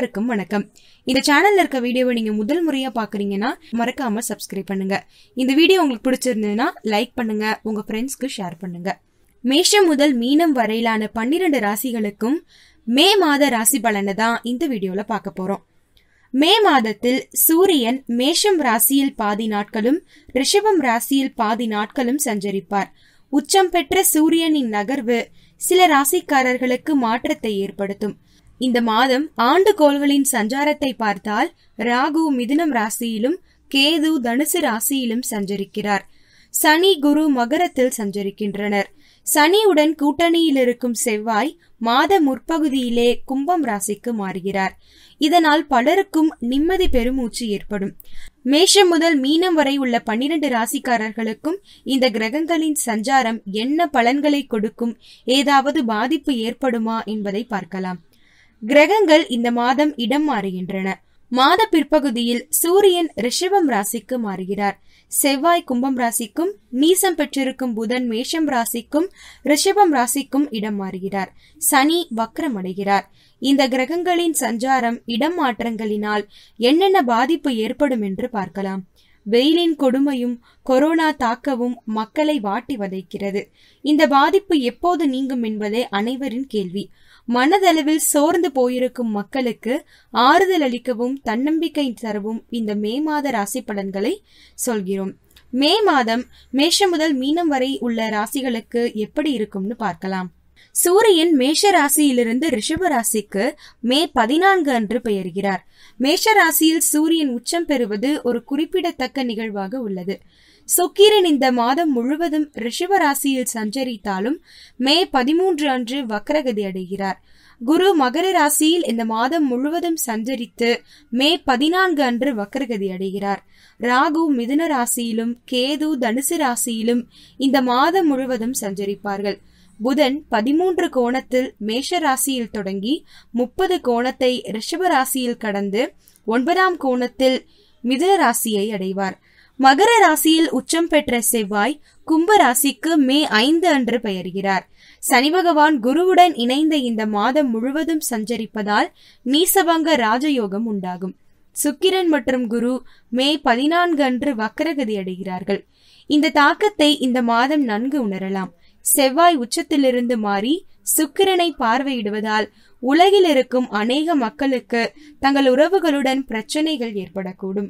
அனைவருக்கும் வணக்கம் இந்த சேனல்ல இருக்க வீடியோவை நீங்க முதல் முறையா பாக்குறீங்கன்னா மறக்காம சப்ஸ்கிரைப் பண்ணுங்க இந்த வீடியோ உங்களுக்கு பிடிச்சிருந்ததுன்னா லைக் பண்ணுங்க உங்க ஃப்ரெண்ட்ஸ்க்கு ஷேர் பண்ணுங்க மேஷம் முதல் மீனம் வரையிலான பன்னிரண்டு ராசிகளுக்கும் மே மாத ராசி பலனை தான் இந்த வீடியோல பார்க்க போறோம் மே மாதத்தில் சூரியன் மேஷம் ராசியில் பாதி நாட்களும் ரிஷபம் ராசியில் பாதி நாட்களும் சஞ்சரிப்பார் உச்சம் பெற்ற சூரியனின் நகர்வு சில ராசிக்காரர்களுக்கு மாற்றத்தை ஏற்படுத்தும் இந்த மாதம் ஆண்டு கோள்களின் சஞ்சாரத்தை பார்த்தால் ராகு மிதுனம் ராசியிலும் கேது தனுசு ராசியிலும் சஞ்சரிக்கிறார் சனி குரு மகரத்தில் சஞ்சரிக்கின்றனர் சனியுடன் கூட்டணியில் இருக்கும் செவ்வாய் மாத முற்பகுதியிலே கும்பம் ராசிக்கு மாறுகிறார் இதனால் பலருக்கும் நிம்மதி பெருமூச்சு ஏற்படும் மேஷம் முதல் மீனம் வரை உள்ள பன்னிரண்டு ராசிக்காரர்களுக்கும் இந்த கிரகங்களின் சஞ்சாரம் என்ன பலன்களை கொடுக்கும் ஏதாவது பாதிப்பு ஏற்படுமா என்பதை பார்க்கலாம் கிரகங்கள் இந்த மாதம் இடம் மாறுகின்றன மாத பிற்பகுதியில் சூரியன் ரிஷபம் ராசிக்கு மாறுகிறார் செவ்வாய் கும்பம் ராசிக்கும் நீசம் பெற்றிருக்கும் புதன் மேஷம் ராசிக்கும் ரிஷபம் ராசிக்கும் இடம் மாறுகிறார் சனி வக்ரமடைகிறார் இந்த கிரகங்களின் சஞ்சாரம் இடம் மாற்றங்களினால் என்னென்ன பாதிப்பு ஏற்படும் என்று பார்க்கலாம் வெயிலின் கொடுமையும் கொரோனா தாக்கவும் மக்களை வாட்டி வதைக்கிறது இந்த பாதிப்பு எப்போது நீங்கும் என்பதே அனைவரின் கேள்வி மனதளவில் சோர்ந்து போயிருக்கும் மக்களுக்கு ஆறுதல் அளிக்கவும் தன்னம்பிக்கை தரவும் இந்த மே மாத ராசி பலன்களை சொல்கிறோம் மே மாதம் மேஷம் முதல் மீனம் வரை உள்ள ராசிகளுக்கு எப்படி இருக்கும்னு பார்க்கலாம் சூரியன் மேஷ ராசியிலிருந்து ரிஷப ராசிக்கு மே பதினான்கு அன்று பெயர்கிறார் மேஷ ராசியில் சூரியன் உச்சம் பெறுவது ஒரு குறிப்பிடத்தக்க நிகழ்வாக உள்ளது சுக்கிரன் இந்த மாதம் முழுவதும் ரிஷப ராசியில் சஞ்சரித்தாலும் மே பதிமூன்று அன்று வக்ரகதி அடைகிறார் குரு மகர ராசியில் இந்த மாதம் முழுவதும் சஞ்சரித்து மே பதினான்கு அன்று வக்ரகதி அடைகிறார் ராகு மிதுன ராசியிலும் கேது தனுசு ராசியிலும் இந்த மாதம் முழுவதும் சஞ்சரிப்பார்கள் புதன் பதிமூன்று கோணத்தில் மேஷ ராசியில் தொடங்கி முப்பது கோணத்தை ரிஷப ராசியில் கடந்து ஒன்பதாம் கோணத்தில் மிதுன ராசியை அடைவார் மகர ராசியில் உச்சம் பெற்ற செவ்வாய் கும்ப ராசிக்கு மே ஐந்து அன்று பெயர்கிறார் சனி பகவான் குருவுடன் இணைந்த இந்த மாதம் முழுவதும் சஞ்சரிப்பதால் நீசபங்க ராஜயோகம் உண்டாகும் சுக்கிரன் மற்றும் குரு மே பதினான்கு அன்று வக்கரகதி அடைகிறார்கள் இந்த தாக்கத்தை இந்த மாதம் நன்கு உணரலாம் செவ்வாய் உச்சத்திலிருந்து மாறி சுக்கிரனை பார்வையிடுவதால் உலகில் இருக்கும் அநேக மக்களுக்கு தங்கள் உறவுகளுடன் பிரச்சனைகள் ஏற்படக்கூடும்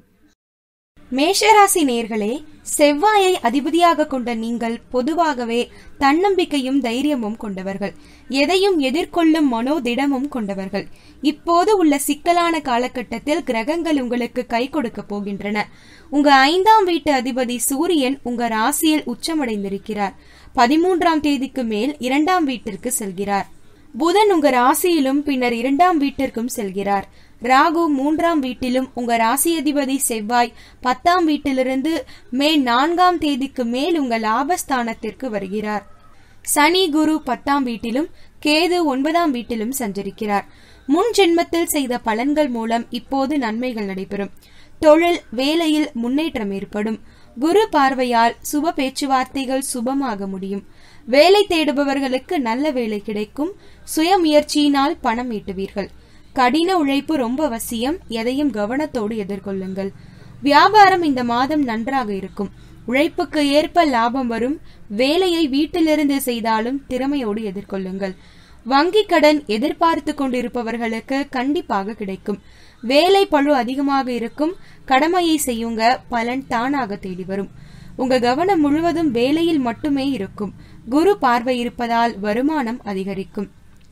மேஷராசி நேர்களே செவ்வாயை அதிபதியாக கொண்ட நீங்கள் பொதுவாகவே தன்னம்பிக்கையும் தைரியமும் கொண்டவர்கள் எதையும் எதிர்கொள்ளும் மனோதிடமும் கொண்டவர்கள் இப்போது உள்ள சிக்கலான காலகட்டத்தில் கிரகங்கள் உங்களுக்கு கை கொடுக்க போகின்றன உங்க ஐந்தாம் வீட்டு அதிபதி சூரியன் உங்க ராசியில் உச்சமடைந்திருக்கிறார் பதிமூன்றாம் தேதிக்கு மேல் இரண்டாம் வீட்டிற்கு செல்கிறார் புதன் உங்க ராசியிலும் பின்னர் இரண்டாம் வீட்டிற்கும் செல்கிறார் ராகு மூன்றாம் வீட்டிலும் உங்க ராசி அதிபதி செவ்வாய் பத்தாம் வீட்டிலிருந்து மே நான்காம் தேதிக்கு மேல் உங்க லாபஸ்தானத்திற்கு வருகிறார் சனி குரு பத்தாம் வீட்டிலும் கேது ஒன்பதாம் வீட்டிலும் சஞ்சரிக்கிறார் முன் ஜென்மத்தில் செய்த பலன்கள் மூலம் இப்போது நன்மைகள் நடைபெறும் தொழில் வேலையில் முன்னேற்றம் ஏற்படும் குரு பார்வையால் சுப பேச்சுவார்த்தைகள் சுபமாக முடியும் வேலை தேடுபவர்களுக்கு நல்ல வேலை கிடைக்கும் சுய முயற்சியினால் பணம் ஈட்டுவீர்கள் கடின உழைப்பு ரொம்ப அவசியம் எதையும் கவனத்தோடு எதிர்கொள்ளுங்கள் வியாபாரம் இந்த மாதம் நன்றாக இருக்கும் உழைப்புக்கு ஏற்ப லாபம் வரும் வேலையை வீட்டிலிருந்து செய்தாலும் திறமையோடு எதிர்கொள்ளுங்கள் வங்கி கடன் எதிர்பார்த்து கொண்டிருப்பவர்களுக்கு கண்டிப்பாக கிடைக்கும் வேலை பழு அதிகமாக இருக்கும் கடமையை செய்யுங்க பலன் தானாக தேடி வரும் உங்க கவனம் முழுவதும் வேலையில் மட்டுமே இருக்கும் குரு பார்வை இருப்பதால் வருமானம் அதிகரிக்கும்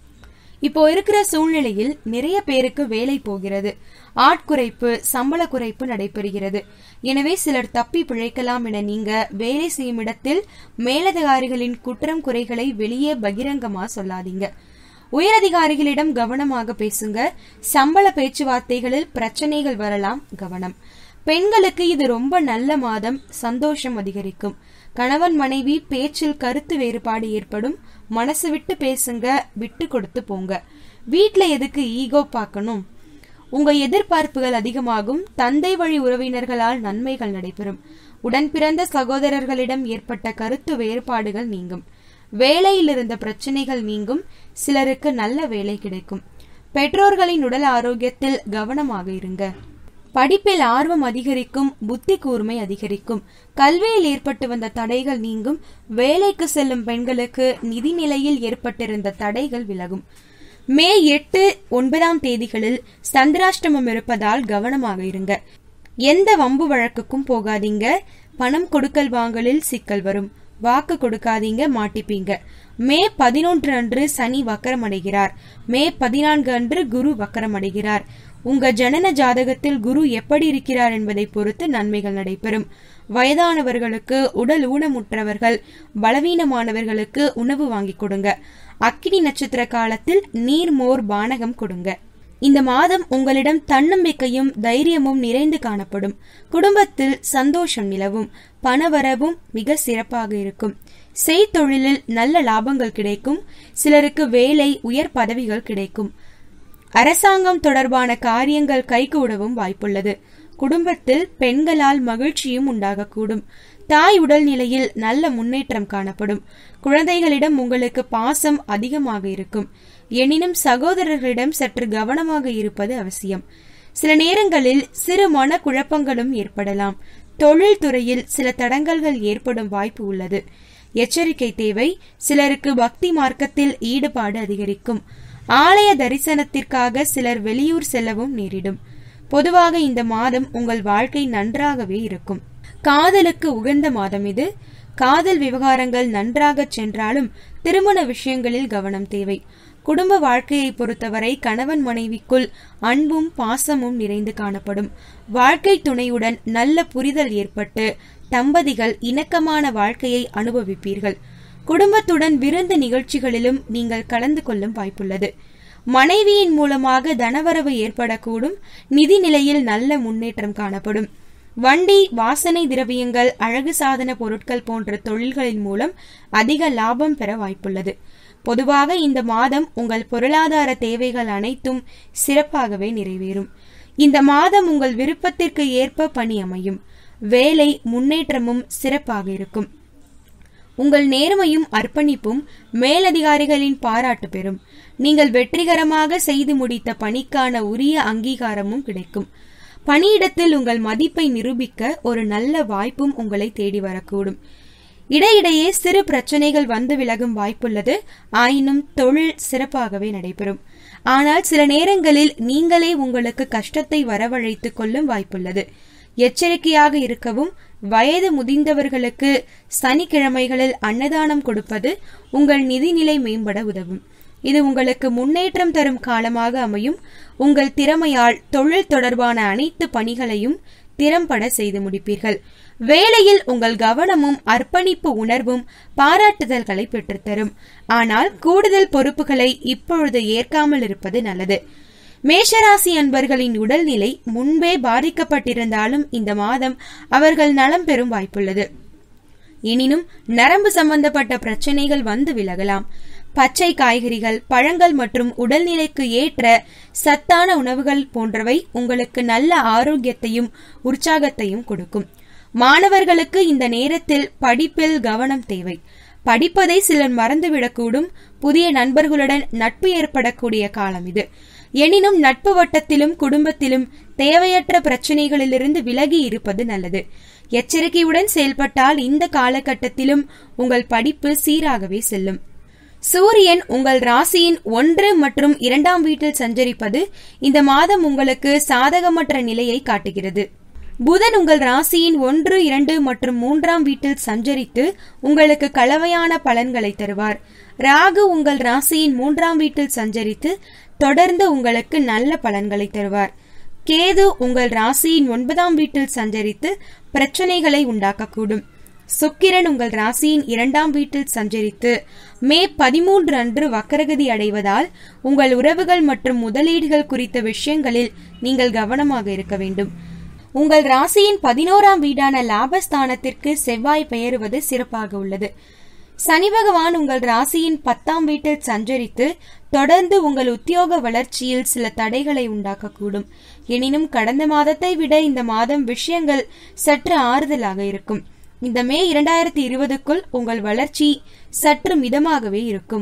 இப்போ இருக்கிற சூழ்நிலையில் நிறைய பேருக்கு வேலை போகிறது ஆட்குறைப்பு சம்பள குறைப்பு நடைபெறுகிறது எனவே சிலர் தப்பி பிழைக்கலாம் என நீங்க வேலை செய்யும் இடத்தில் மேலதிகாரிகளின் குற்றம் குறைகளை வெளியே பகிரங்கமா சொல்லாதீங்க உயரதிகாரிகளிடம் கவனமாக பேசுங்க சம்பள பேச்சுவார்த்தைகளில் பிரச்சனைகள் வரலாம் கவனம் பெண்களுக்கு இது ரொம்ப நல்ல மாதம் சந்தோஷம் அதிகரிக்கும் கணவன் மனைவி பேச்சில் கருத்து வேறுபாடு ஏற்படும் மனசு விட்டு பேசுங்க விட்டு கொடுத்து போங்க வீட்ல எதுக்கு ஈகோ பார்க்கணும் உங்க எதிர்பார்ப்புகள் அதிகமாகும் தந்தை வழி உறவினர்களால் நன்மைகள் நடைபெறும் உடன் பிறந்த சகோதரர்களிடம் ஏற்பட்ட கருத்து வேறுபாடுகள் நீங்கும் வேலையில் இருந்த பிரச்சனைகள் நீங்கும் சிலருக்கு நல்ல வேலை கிடைக்கும் பெற்றோர்களின் உடல் ஆரோக்கியத்தில் கவனமாக இருங்க படிப்பில் ஆர்வம் அதிகரிக்கும் புத்தி கூர்மை அதிகரிக்கும் கல்வியில் ஏற்பட்டு வந்த தடைகள் நீங்கும் வேலைக்கு செல்லும் பெண்களுக்கு நிதி நிலையில் ஏற்பட்டிருந்த தடைகள் விலகும் மே எட்டு ஒன்பதாம் தேதிகளில் சந்திராஷ்டமம் இருப்பதால் கவனமாக இருங்க எந்த வம்பு வழக்குக்கும் போகாதீங்க பணம் கொடுக்கல் வாங்கலில் சிக்கல் வரும் வாக்கு கொடுக்காதீங்க மாட்டிப்பீங்க மே பதினொன்று அன்று சனி வக்கரமடைகிறார் மே பதினான்கு அன்று குரு வக்கரமடைகிறார் உங்க ஜனன ஜாதகத்தில் குரு எப்படி இருக்கிறார் என்பதை பொறுத்து நன்மைகள் நடைபெறும் வயதானவர்களுக்கு உடல் ஊனமுற்றவர்கள் பலவீனமானவர்களுக்கு உணவு வாங்கி கொடுங்க அக்கினி நட்சத்திர காலத்தில் நீர் மோர் பானகம் கொடுங்க இந்த மாதம் உங்களிடம் தன்னம்பிக்கையும் தைரியமும் நிறைந்து காணப்படும் குடும்பத்தில் சந்தோஷம் நிலவும் பணவரவும் மிக சிறப்பாக இருக்கும் செய்தொழிலில் நல்ல லாபங்கள் கிடைக்கும் சிலருக்கு வேலை உயர் பதவிகள் கிடைக்கும் அரசாங்கம் தொடர்பான காரியங்கள் கைகூடவும் வாய்ப்புள்ளது குடும்பத்தில் பெண்களால் மகிழ்ச்சியும் உண்டாகக்கூடும் தாய் உடல்நிலையில் நல்ல முன்னேற்றம் காணப்படும் குழந்தைகளிடம் உங்களுக்கு பாசம் அதிகமாக இருக்கும் எனினும் சகோதரர்களிடம் சற்று கவனமாக இருப்பது அவசியம் சில நேரங்களில் சிறு மன குழப்பங்களும் ஏற்படலாம் தொழில் துறையில் சில தடங்கல்கள் ஏற்படும் வாய்ப்பு உள்ளது எச்சரிக்கை தேவை சிலருக்கு பக்தி மார்க்கத்தில் ஈடுபாடு அதிகரிக்கும் ஆலய தரிசனத்திற்காக சிலர் வெளியூர் செல்லவும் நேரிடும் பொதுவாக இந்த மாதம் உங்கள் வாழ்க்கை நன்றாகவே இருக்கும் காதலுக்கு உகந்த மாதம் இது காதல் விவகாரங்கள் நன்றாக சென்றாலும் திருமண விஷயங்களில் கவனம் தேவை குடும்ப வாழ்க்கையை பொறுத்தவரை கணவன் மனைவிக்குள் அன்பும் பாசமும் நிறைந்து காணப்படும் வாழ்க்கை துணையுடன் நல்ல புரிதல் ஏற்பட்டு தம்பதிகள் இணக்கமான வாழ்க்கையை அனுபவிப்பீர்கள் குடும்பத்துடன் விருந்து நிகழ்ச்சிகளிலும் நீங்கள் கலந்து கொள்ளும் வாய்ப்புள்ளது மனைவியின் மூலமாக தனவரவு ஏற்படக்கூடும் நிதி நிலையில் நல்ல முன்னேற்றம் காணப்படும் வண்டி வாசனை திரவியங்கள் அழகு சாதன பொருட்கள் போன்ற தொழில்களின் மூலம் அதிக லாபம் பெற வாய்ப்புள்ளது பொதுவாக இந்த மாதம் உங்கள் பொருளாதார தேவைகள் அனைத்தும் சிறப்பாகவே நிறைவேறும் இந்த மாதம் உங்கள் விருப்பத்திற்கு ஏற்ப பணி அமையும் வேலை முன்னேற்றமும் சிறப்பாக இருக்கும் உங்கள் நேர்மையும் அர்ப்பணிப்பும் மேலதிகாரிகளின் பாராட்டு பெறும் நீங்கள் வெற்றிகரமாக செய்து முடித்த பணிக்கான உரிய அங்கீகாரமும் கிடைக்கும் பணியிடத்தில் உங்கள் மதிப்பை நிரூபிக்க ஒரு நல்ல வாய்ப்பும் உங்களை தேடி வரக்கூடும் இடையிடையே சிறு பிரச்சனைகள் வந்து விலகும் வாய்ப்புள்ளது ஆயினும் தொழில் சிறப்பாகவே நடைபெறும் ஆனால் சில நேரங்களில் நீங்களே உங்களுக்கு கஷ்டத்தை வரவழைத்துக் கொள்ளும் வாய்ப்புள்ளது எச்சரிக்கையாக இருக்கவும் வயது முதிர்ந்தவர்களுக்கு சனிக்கிழமைகளில் அன்னதானம் கொடுப்பது உங்கள் நிதிநிலை மேம்பட உதவும் இது உங்களுக்கு முன்னேற்றம் தரும் காலமாக அமையும் உங்கள் திறமையால் தொழில் தொடர்பான அனைத்து பணிகளையும் திறம்பட செய்து முடிப்பீர்கள் வேலையில் உங்கள் கவனமும் அர்ப்பணிப்பு உணர்வும் பாராட்டுதல்களை பெற்றுத்தரும் ஆனால் கூடுதல் பொறுப்புகளை இப்பொழுது ஏற்காமல் இருப்பது நல்லது மேஷராசி அன்பர்களின் உடல்நிலை முன்பே பாதிக்கப்பட்டிருந்தாலும் இந்த மாதம் அவர்கள் நலம் பெறும் வாய்ப்புள்ளது எனினும் நரம்பு சம்பந்தப்பட்ட பிரச்சனைகள் வந்து விலகலாம் பச்சை காய்கறிகள் பழங்கள் மற்றும் உடல்நிலைக்கு ஏற்ற சத்தான உணவுகள் போன்றவை உங்களுக்கு நல்ல ஆரோக்கியத்தையும் உற்சாகத்தையும் கொடுக்கும் மாணவர்களுக்கு இந்த நேரத்தில் படிப்பில் கவனம் தேவை படிப்பதை சிலர் மறந்துவிடக்கூடும் புதிய நண்பர்களுடன் நட்பு ஏற்படக்கூடிய காலம் இது எனினும் நட்பு வட்டத்திலும் குடும்பத்திலும் தேவையற்ற பிரச்சனைகளிலிருந்து விலகி இருப்பது நல்லது எச்சரிக்கையுடன் செயல்பட்டால் இந்த காலகட்டத்திலும் உங்கள் படிப்பு சீராகவே செல்லும் சூரியன் உங்கள் ராசியின் ஒன்று மற்றும் இரண்டாம் வீட்டில் சஞ்சரிப்பது இந்த மாதம் உங்களுக்கு சாதகமற்ற நிலையை காட்டுகிறது புதன் உங்கள் ராசியின் ஒன்று இரண்டு மற்றும் மூன்றாம் வீட்டில் சஞ்சரித்து உங்களுக்கு கலவையான பலன்களை தருவார் ராகு உங்கள் ராசியின் மூன்றாம் வீட்டில் சஞ்சரித்து தொடர்ந்து உங்களுக்கு நல்ல பலன்களை தருவார் கேது உங்கள் ராசியின் ஒன்பதாம் வீட்டில் சஞ்சரித்து பிரச்சனைகளை உண்டாக்கக்கூடும் சுக்கிரன் உங்கள் ராசியின் இரண்டாம் வீட்டில் சஞ்சரித்து மே பதிமூன்று அன்று வக்கரகதி அடைவதால் உங்கள் உறவுகள் மற்றும் முதலீடுகள் குறித்த விஷயங்களில் நீங்கள் கவனமாக இருக்க வேண்டும் உங்கள் ராசியின் பதினோராம் வீடான லாபஸ்தானத்திற்கு செவ்வாய் பெயருவது சிறப்பாக உள்ளது சனி பகவான் உங்கள் ராசியின் பத்தாம் வீட்டில் சஞ்சரித்து தொடர்ந்து உங்கள் உத்தியோக வளர்ச்சியில் சில தடைகளை உண்டாக்கக்கூடும் எனினும் கடந்த மாதத்தை விட இந்த மாதம் விஷயங்கள் சற்று ஆறுதலாக இருக்கும் இந்த மே இரண்டாயிரத்தி இருபதுக்குள் உங்கள் வளர்ச்சி சற்று மிதமாகவே இருக்கும்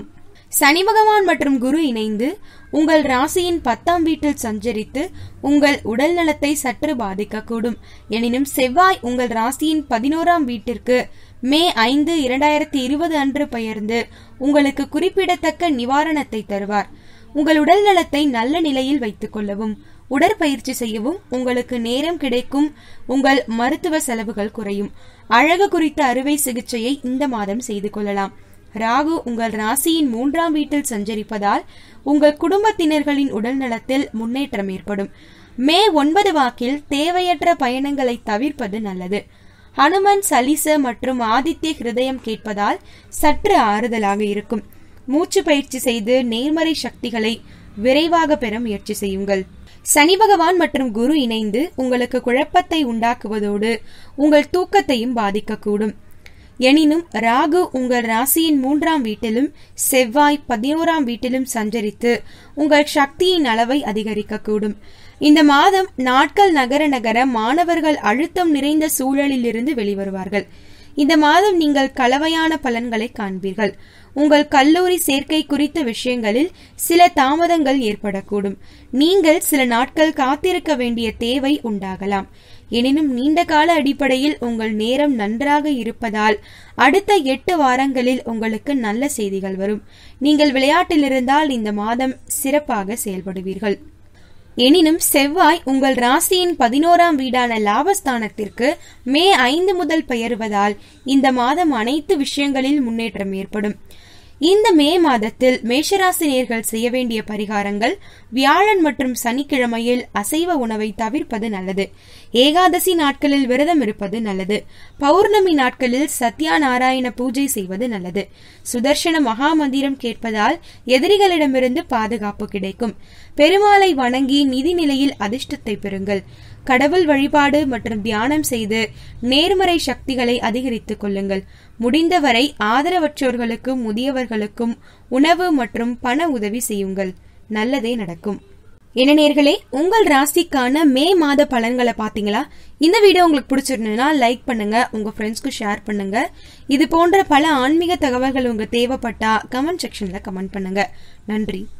சனி பகவான் மற்றும் குரு இணைந்து உங்கள் ராசியின் பத்தாம் வீட்டில் சஞ்சரித்து உங்கள் உடல் நலத்தை சற்று பாதிக்கக்கூடும் எனினும் செவ்வாய் உங்கள் ராசியின் பதினோராம் வீட்டிற்கு மே ஐந்து இரண்டாயிரத்தி இருபது அன்று பெயர்ந்து உங்களுக்கு குறிப்பிடத்தக்க நிவாரணத்தை தருவார் உங்கள் உடல் நலத்தை நல்ல நிலையில் வைத்துக் கொள்ளவும் உடற்பயிற்சி செய்யவும் உங்களுக்கு நேரம் கிடைக்கும் உங்கள் மருத்துவ செலவுகள் குறையும் அழகு குறித்த அறுவை சிகிச்சையை இந்த மாதம் செய்து கொள்ளலாம் ராகு உங்கள் ராசியின் மூன்றாம் வீட்டில் சஞ்சரிப்பதால் உங்கள் குடும்பத்தினர்களின் உடல் நலத்தில் முன்னேற்றம் ஏற்படும் மே ஒன்பது வாக்கில் தேவையற்ற பயணங்களை தவிர்ப்பது நல்லது ஹனுமன் சலிச மற்றும் ஆதித்ய ஹிருதயம் கேட்பதால் சற்று ஆறுதலாக இருக்கும் மூச்சு பயிற்சி செய்து நேர்மறை சக்திகளை விரைவாக பெற முயற்சி செய்யுங்கள் சனி பகவான் மற்றும் குரு இணைந்து உங்களுக்கு குழப்பத்தை உண்டாக்குவதோடு உங்கள் தூக்கத்தையும் பாதிக்கக்கூடும் எனினும் ராகு உங்கள் ராசியின் மூன்றாம் வீட்டிலும் செவ்வாய் பதினோராம் வீட்டிலும் சஞ்சரித்து உங்கள் சக்தியின் அளவை அதிகரிக்கக்கூடும் இந்த மாதம் நாட்கள் நகர நகர மாணவர்கள் அழுத்தம் நிறைந்த சூழலில் இருந்து வெளிவருவார்கள் இந்த மாதம் நீங்கள் கலவையான பலன்களை காண்பீர்கள் உங்கள் கல்லூரி சேர்க்கை குறித்த விஷயங்களில் சில தாமதங்கள் ஏற்படக்கூடும் நீங்கள் சில நாட்கள் காத்திருக்க வேண்டிய தேவை உண்டாகலாம் எனினும் நீண்ட கால அடிப்படையில் உங்கள் நேரம் நன்றாக இருப்பதால் அடுத்த எட்டு வாரங்களில் உங்களுக்கு நல்ல செய்திகள் வரும் நீங்கள் விளையாட்டில் இருந்தால் இந்த மாதம் சிறப்பாக செயல்படுவீர்கள் எனினும் செவ்வாய் உங்கள் ராசியின் பதினோராம் வீடான லாபஸ்தானத்திற்கு மே ஐந்து முதல் பெயர்வதால் இந்த மாதம் அனைத்து விஷயங்களில் முன்னேற்றம் ஏற்படும் இந்த மே மாதத்தில் மேஷராசினியர்கள் செய்ய வேண்டிய பரிகாரங்கள் வியாழன் மற்றும் சனிக்கிழமையில் அசைவ உணவை தவிர்ப்பது நல்லது ஏகாதசி நாட்களில் விரதம் இருப்பது நல்லது பௌர்ணமி நாட்களில் சத்யா நாராயண பூஜை செய்வது நல்லது சுதர்சன மகா மந்திரம் கேட்பதால் எதிரிகளிடமிருந்து பாதுகாப்பு கிடைக்கும் பெருமாளை வணங்கி நிதி நிலையில் அதிர்ஷ்டத்தை பெறுங்கள் கடவுள் வழிபாடு மற்றும் தியானம் செய்து நேர்மறை சக்திகளை அதிகரித்துக் கொள்ளுங்கள் முடிந்தவரை ஆதரவற்றோர்களுக்கும் முதியவர்களுக்கும் உணவு மற்றும் பண உதவி செய்யுங்கள் நல்லதே நடக்கும் என்ன நேர்களே உங்கள் ராசிக்கான மே மாத பலன்களை பாத்தீங்களா இந்த வீடியோ உங்களுக்கு பிடிச்சிருந்ததுன்னா லைக் பண்ணுங்க உங்க ஃப்ரெண்ட்ஸ்க்கு ஷேர் பண்ணுங்க இது போன்ற பல ஆன்மீக தகவல்கள் உங்களுக்கு தேவைப்பட்டா கமெண்ட் செக்ஷன்ல கமெண்ட் பண்ணுங்க நன்றி